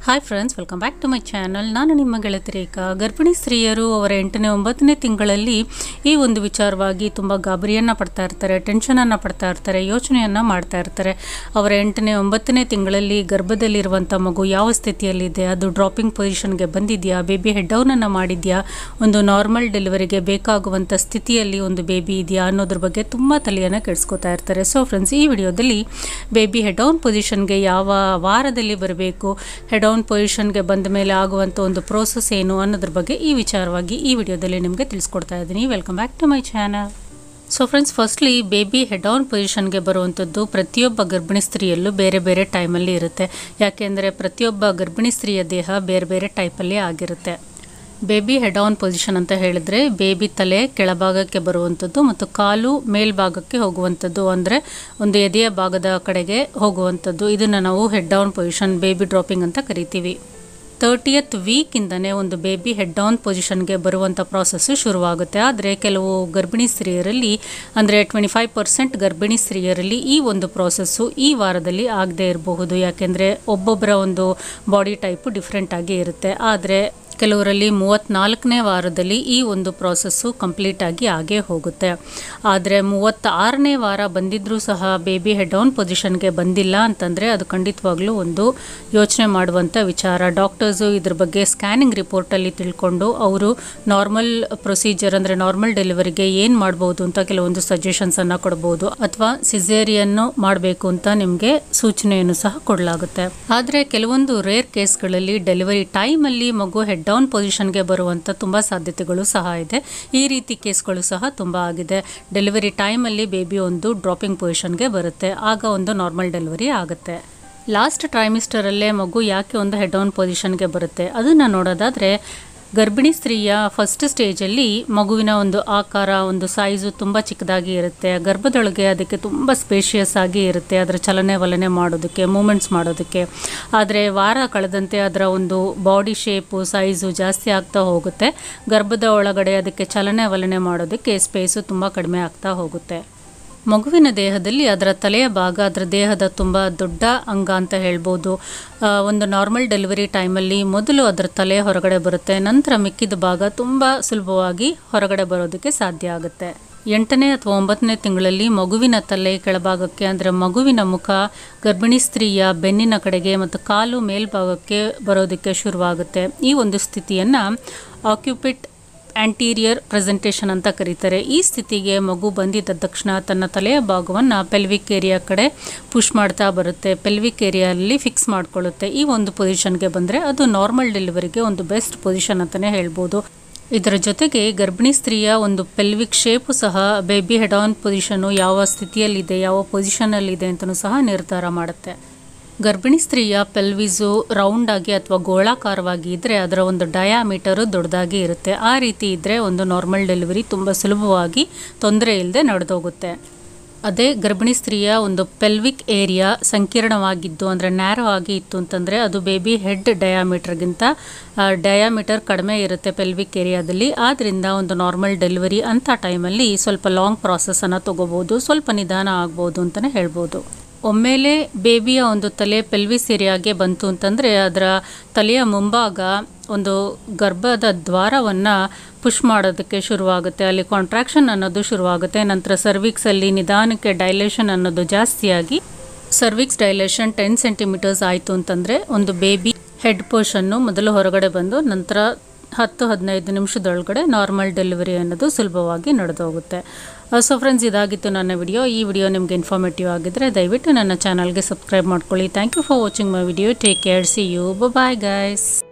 hi friends welcome back to my channel ನಾನು ನಿಮ್ಮ ಗೆಳತಿ ರೇಖಾ ಗರ್ಭಿಣಿ ಸ್ತ್ರೀಯರು ಅವರ ಎಂಟನೇ ಒಂಬತ್ತನೇ ತಿಂಗಳಲ್ಲಿ ಈ ಒಂದು ವಿಚಾರವಾಗಿ ತುಂಬ ಗಾಬರಿಯನ್ನು ಪಡ್ತಾ ಇರ್ತಾರೆ ಟೆನ್ಷನನ್ನು ಪಡ್ತಾ ಇರ್ತಾರೆ ಯೋಚನೆಯನ್ನು ಮಾಡ್ತಾ ಇರ್ತಾರೆ ಅವರ ಎಂಟನೇ ಒಂಬತ್ತನೇ ತಿಂಗಳಲ್ಲಿ ಗರ್ಭದಲ್ಲಿರುವಂಥ ಮಗು ಯಾವ ಸ್ಥಿತಿಯಲ್ಲಿದೆ ಅದು ಡ್ರಾಪಿಂಗ್ ಪೊಸಿಷನ್ಗೆ ಬಂದಿದೆಯಾ ಬೇಬಿ ಹೆಡ್ ಡೌನನ್ನು ಮಾಡಿದೆಯಾ ಒಂದು ನಾರ್ಮಲ್ ಡೆಲಿವರಿಗೆ ಬೇಕಾಗುವಂಥ ಸ್ಥಿತಿಯಲ್ಲಿ ಒಂದು ಬೇಬಿ ಇದೆಯಾ ಅನ್ನೋದ್ರ ಬಗ್ಗೆ ತುಂಬ ತಲೆಯನ್ನು ಕೆಡಿಸ್ಕೊತಾ ಇರ್ತಾರೆ ಸೊ ಫ್ರೆಂಡ್ಸ್ ಈ ವಿಡಿಯೋದಲ್ಲಿ ಬೇಬಿ ಹೆಡ್ ಡೌನ್ ಪೊಸಿಷನ್ಗೆ ಯಾವ ವಾರದಲ್ಲಿ ಬರಬೇಕು ಹೆಡ್ ಡೌನ್ ಪೊಸಿಷನ್ಗೆ ಬಂದ ಮೇಲೆ ಆಗುವಂಥ ಒಂದು ಪ್ರೋಸೆಸ್ ಏನು ಅನ್ನೋದ್ರ ಬಗ್ಗೆ ಈ ವಿಚಾರವಾಗಿ ಈ ವಿಡಿಯೋದಲ್ಲಿ ನಿಮಗೆ ತಿಳಿಸ್ಕೊಡ್ತಾ ಇದ್ದೀನಿ welcome back to my channel so friends firstly baby head on ಪೊಸಿಷನ್ಗೆ ಬರುವಂಥದ್ದು ಪ್ರತಿಯೊಬ್ಬ ಗರ್ಭಿಣಿ ಸ್ತ್ರೀಯಲ್ಲೂ ಬೇರೆ ಬೇರೆ ಟೈಮಲ್ಲಿ ಇರುತ್ತೆ ಯಾಕೆಂದರೆ ಪ್ರತಿಯೊಬ್ಬ ಗರ್ಭಿಣಿ ಸ್ತ್ರೀಯ ದೇಹ ಬೇರೆ ಬೇರೆ ಟೈಪಲ್ಲಿ ಆಗಿರುತ್ತೆ ಬೇಬಿ ಹೆಡ್ ಆನ್ ಪೊಸಿಷನ್ ಅಂತ ಹೇಳಿದ್ರೆ ಬೇಬಿ ತಲೆ ಕೆಳಭಾಗಕ್ಕೆ ಬರುವಂಥದ್ದು ಮತ್ತು ಕಾಲು ಮೇಲ್ಭಾಗಕ್ಕೆ ಹೋಗುವಂಥದ್ದು ಅಂದರೆ ಒಂದು ಎದೆಯ ಭಾಗದ ಕಡೆಗೆ ಹೋಗುವಂಥದ್ದು ಇದನ್ನು ನಾವು head down position baby dropping ಅಂತ ಕರಿತೀವಿ ತರ್ಟಿಯತ್ ವೀಕಿಂದನೇ ಒಂದು ಬೇಬಿ ಹೆಡ್ ಡೌನ್ ಪೊಸಿಷನ್ಗೆ ಬರುವಂಥ ಪ್ರಾಸೆಸ್ಸು ಶುರುವಾಗುತ್ತೆ ಆದರೆ ಕೆಲವು ಗರ್ಭಿಣಿ ಸ್ತ್ರೀಯರಲ್ಲಿ ಅಂದರೆ ಟ್ವೆಂಟಿ ಫೈವ್ ಪರ್ಸೆಂಟ್ ಗರ್ಭಿಣಿ ಸ್ತ್ರೀಯರಲ್ಲಿ ಈ ಒಂದು ಪ್ರಾಸೆಸ್ಸು ಈ ವಾರದಲ್ಲಿ ಆಗದೇ ಇರಬಹುದು ಯಾಕೆಂದರೆ ಒಬ್ಬೊಬ್ಬರ ಒಂದು ಬಾಡಿ ಟೈಪು ಡಿಫ್ರೆಂಟ್ ಆಗಿ ಇರುತ್ತೆ ಆದರೆ ಕೆಲವರಲ್ಲಿ ಮೂವತ್ತ್ನಾಲ್ಕನೇ ವಾರದಲ್ಲಿ ಈ ಒಂದು ಪ್ರಾಸೆಸ್ಸು ಕಂಪ್ಲೀಟ್ ಆಗಿ ಆಗೇ ಹೋಗುತ್ತೆ ಆದರೆ ಮೂವತ್ತಾರನೇ ವಾರ ಬಂದಿದ್ರೂ ಸಹ ಬೇಬಿ ಹೆಡ್ ಆನ್ ಪೊಸಿಷನ್ಗೆ ಬಂದಿಲ್ಲ ಅಂತಂದರೆ ಅದು ಖಂಡಿತವಾಗ್ಲೂ ಒಂದು ಯೋಚನೆ ಮಾಡುವಂಥ ವಿಚಾರ ಡಾಕ್ಟರ್ಸು ಇದ್ರ ಬಗ್ಗೆ ಸ್ಕ್ಯಾನಿಂಗ್ ರಿಪೋರ್ಟಲ್ಲಿ ತಿಳ್ಕೊಂಡು ಅವರು ನಾರ್ಮಲ್ ಪ್ರೊಸೀಜರ್ ಅಂದರೆ ನಾರ್ಮಲ್ ಡೆಲಿವರಿಗೆ ಏನು ಮಾಡ್ಬೋದು ಅಂತ ಕೆಲವೊಂದು ಸಜೆಷನ್ಸನ್ನು ಕೊಡ್ಬೋದು ಅಥವಾ ಸಿಸೇರಿಯನ್ನು ಮಾಡಬೇಕು ಅಂತ ನಿಮಗೆ ಸೂಚನೆಯನ್ನು ಸಹ ಕೊಡಲಾಗುತ್ತೆ ಆದರೆ ಕೆಲವೊಂದು ರೇರ್ ಕೇಸ್ಗಳಲ್ಲಿ ಡೆಲಿವರಿ ಟೈಮಲ್ಲಿ ಮಗು ಹೆಡ್ ಡೌನ್ ಪೊಸಿಷನ್ಗೆ ಬರುವಂಥ ತುಂಬ ಸಾಧ್ಯತೆಗಳು ಸಹ ಇದೆ ಈ ರೀತಿ ಕೇಸ್ಗಳು ಸಹ ತುಂಬ ಆಗಿದೆ ಡೆಲಿವರಿ ಟೈಮಲ್ಲಿ ಬೇಬಿ ಒಂದು ಡ್ರಾಪಿಂಗ್ ಪೊಸಿಷನ್ಗೆ ಬರುತ್ತೆ ಆಗ ಒಂದು ನಾರ್ಮಲ್ ಡೆಲಿವರಿ ಆಗುತ್ತೆ ಲಾಸ್ಟ್ ಟ್ರೈಮಿಸ್ಟರಲ್ಲೇ ಮಗು ಯಾಕೆ ಒಂದು ಹೆಡ್ ಆನ್ ಪೊಸಿಷನ್ಗೆ ಬರುತ್ತೆ ಅದನ್ನು ನೋಡೋದಾದರೆ ಗರ್ಭಿಣಿ ಸ್ತ್ರೀಯ ಫಸ್ಟ್ ಸ್ಟೇಜಲ್ಲಿ ಮಗುವಿನ ಒಂದು ಆಕಾರ ಒಂದು ಸೈಜು ತುಂಬ ಚಿಕ್ಕದಾಗಿ ಇರುತ್ತೆ ಗರ್ಭದೊಳಗೆ ಅದಕ್ಕೆ ತುಂಬ ಸ್ಪೇಷಿಯಸ್ ಆಗಿ ಇರುತ್ತೆ ಅದರ ಚಲನೆ ವಲನೆ ಮಾಡೋದಕ್ಕೆ ಮೂಮೆಂಟ್ಸ್ ಮಾಡೋದಕ್ಕೆ ಆದರೆ ವಾರ ಕಳೆದಂತೆ ಅದರ ಒಂದು ಬಾಡಿ ಶೇಪು ಸೈಜು ಜಾಸ್ತಿ ಆಗ್ತಾ ಹೋಗುತ್ತೆ ಗರ್ಭದ ಒಳಗಡೆ ಅದಕ್ಕೆ ಚಲನೆ ವಲನೆ ಮಾಡೋದಕ್ಕೆ ಸ್ಪೇಸು ತುಂಬ ಕಡಿಮೆ ಆಗ್ತಾ ಹೋಗುತ್ತೆ ಮಗುವಿನ ದೇಹದಲ್ಲಿ ಅದರ ತಲೆಯ ಭಾಗ ಅದರ ದೇಹದ ತುಂಬ ದೊಡ್ಡ ಅಂಗ ಅಂತ ಹೇಳ್ಬೋದು ಆ, ಒಂದು ನಾರ್ಮಲ್ ಡೆಲಿವರಿ ಟೈಮಲ್ಲಿ ಮೊದಲು ಅದರ ತಲೆ ಹೊರಗಡೆ ಬರುತ್ತೆ ನಂತರ ಮಿಕ್ಕಿದ ಭಾಗ ತುಂಬ ಸುಲಭವಾಗಿ ಹೊರಗಡೆ ಬರೋದಕ್ಕೆ ಸಾಧ್ಯ ಆಗುತ್ತೆ ಎಂಟನೇ ಅಥವಾ ಒಂಬತ್ತನೇ ತಿಂಗಳಲ್ಲಿ ಮಗುವಿನ ತಲೆ ಕೆಳಭಾಗಕ್ಕೆ ಅಂದರೆ ಮಗುವಿನ ಮುಖ ಗರ್ಭಿಣಿ ಸ್ತ್ರೀಯ ಬೆನ್ನಿನ ಕಡೆಗೆ ಮತ್ತು ಕಾಲು ಮೇಲ್ಭಾಗಕ್ಕೆ ಬರೋದಕ್ಕೆ ಶುರುವಾಗುತ್ತೆ ಈ ಒಂದು ಸ್ಥಿತಿಯನ್ನು ಆಕ್ಯುಪಿಟ್ ಆಂಟೀರಿಯರ್ ಪ್ರೆಸೆಂಟೇಷನ್ ಅಂತ ಕರೀತಾರೆ ಈ ಸ್ಥಿತಿಗೆ ಮಗು ಬಂದಿದ್ದ ತಕ್ಷಣ ತನ್ನ ತಲೆಯ ಭಾಗವನ್ನು ಪೆಲ್ವಿಕ್ ಏರಿಯಾ ಕಡೆ ಪುಷ್ ಮಾಡ್ತಾ ಬರುತ್ತೆ ಪೆಲ್ವಿಕ್ ಏರಿಯಲ್ಲಿ ಫಿಕ್ಸ್ ಮಾಡ್ಕೊಳ್ಳುತ್ತೆ ಈ ಒಂದು ಪೊಸಿಷನ್ಗೆ ಬಂದರೆ ಅದು ನಾರ್ಮಲ್ ಡೆಲಿವರಿಗೆ ಒಂದು ಬೆಸ್ಟ್ ಪೊಸಿಷನ್ ಅಂತಲೇ ಹೇಳ್ಬೋದು ಇದರ ಜೊತೆಗೆ ಗರ್ಭಿಣಿ ಸ್ತ್ರೀಯ ಒಂದು ಪೆಲ್ವಿಕ್ ಶೇಪು ಸಹ ಬೇಬಿ ಹೆಡ್ ಆನ್ ಪೊಸಿಷನು ಯಾವ ಸ್ಥಿತಿಯಲ್ಲಿದೆ ಯಾವ ಪೊಸಿಷನಲ್ಲಿದೆ ಅಂತಲೂ ಸಹ ನಿರ್ಧಾರ ಮಾಡುತ್ತೆ ಗರ್ಭಿಣಿ ಸ್ತ್ರೀಯ ಪೆಲ್ವಿಸು ರೌಂಡ್ ಆಗಿ ಅಥವಾ ಗೋಳಾಕಾರವಾಗಿ ಇದ್ದರೆ ಅದರ ಒಂದು ಡಯಾಮೀಟರು ದೊಡ್ಡದಾಗಿ ಇರುತ್ತೆ ಆ ರೀತಿ ಇದ್ದರೆ ಒಂದು ನಾರ್ಮಲ್ ಡೆಲಿವರಿ ತುಂಬ ಸುಲಭವಾಗಿ ತೊಂದರೆ ಇಲ್ಲದೆ ನಡೆದೋಗುತ್ತೆ ಅದೇ ಗರ್ಭಿಣಿ ಸ್ತ್ರೀಯ ಒಂದು ಪೆಲ್ವಿಕ್ ಏರಿಯಾ ಸಂಕೀರ್ಣವಾಗಿದ್ದು ಅಂದರೆ ನ್ಯಾರೋ ಆಗಿ ಇತ್ತು ಅಂತಂದರೆ ಅದು ಬೇಬಿ ಹೆಡ್ ಡಯಾಮೀಟರ್ಗಿಂತ ಡಯಾಮೀಟರ್ ಕಡಿಮೆ ಇರುತ್ತೆ ಪೆಲ್ವಿಕ್ ಏರಿಯಾದಲ್ಲಿ ಆದ್ದರಿಂದ ಒಂದು ನಾರ್ಮಲ್ ಡೆಲಿವರಿ ಅಂಥ ಟೈಮಲ್ಲಿ ಸ್ವಲ್ಪ ಲಾಂಗ್ ಪ್ರಾಸೆಸನ್ನು ತೊಗೋಬೋದು ಸ್ವಲ್ಪ ನಿಧಾನ ಆಗ್ಬೋದು ಅಂತಲೇ ಹೇಳ್ಬೋದು ಒಮ್ಮೆಲೆ ಬೇಬಿಯ ಒಂದು ತಲೆ ಪೆಲ್ವಿಸ್ ಏರಿಯಾಗೆ ಬಂತು ಅಂತಂದರೆ ಅದರ ತಲೆಯ ಮುಂಭಾಗ ಒಂದು ಗರ್ಭದ ದ್ವಾರವನ್ನು ಪುಷ್ ಮಾಡೋದಕ್ಕೆ ಶುರುವಾಗುತ್ತೆ ಅಲ್ಲಿ ಕಾಂಟ್ರಾಕ್ಷನ್ ಅನ್ನೋದು ಶುರುವಾಗುತ್ತೆ ನಂತರ ಸರ್ವಿಕ್ಸಲ್ಲಿ ನಿಧಾನಕ್ಕೆ ಡೈಲೇಷನ್ ಅನ್ನೋದು ಜಾಸ್ತಿಯಾಗಿ ಸರ್ವಿಕ್ಸ್ ಡೈಲೇಷನ್ ಟೆನ್ ಸೆಂಟಿಮೀಟರ್ಸ್ ಆಯಿತು ಅಂತಂದರೆ ಒಂದು ಬೇಬಿ ಹೆಡ್ ಪೋರ್ಷನ್ನು ಮೊದಲು ಹೊರಗಡೆ ಬಂದು ನಂತರ ಹತ್ತು ಹದಿನೈದು ನಿಮಿಷದೊಳಗಡೆ ನಾರ್ಮಲ್ ಡೆಲಿವರಿ ಅನ್ನೋದು ಸುಲಭವಾಗಿ ನಡೆದೋಗುತ್ತೆ ಸೊ ಫ್ರೆಂಡ್ಸ್ ಇದಾಗಿತ್ತು ನನ್ನ ವಿಡಿಯೋ ಈ ವಿಡಿಯೋ ನಿಮಗೆ ಇನ್ಫಾರ್ಮೇಟಿವ್ ಆಗಿದ್ದರೆ ದಯವಿಟ್ಟು ನನ್ನ ಚಾನಲ್ಗೆ ಸಬ್ಸ್ಕ್ರೈಬ್ ಮಾಡ್ಕೊಳ್ಳಿ thank you for watching my video take care see you bye guys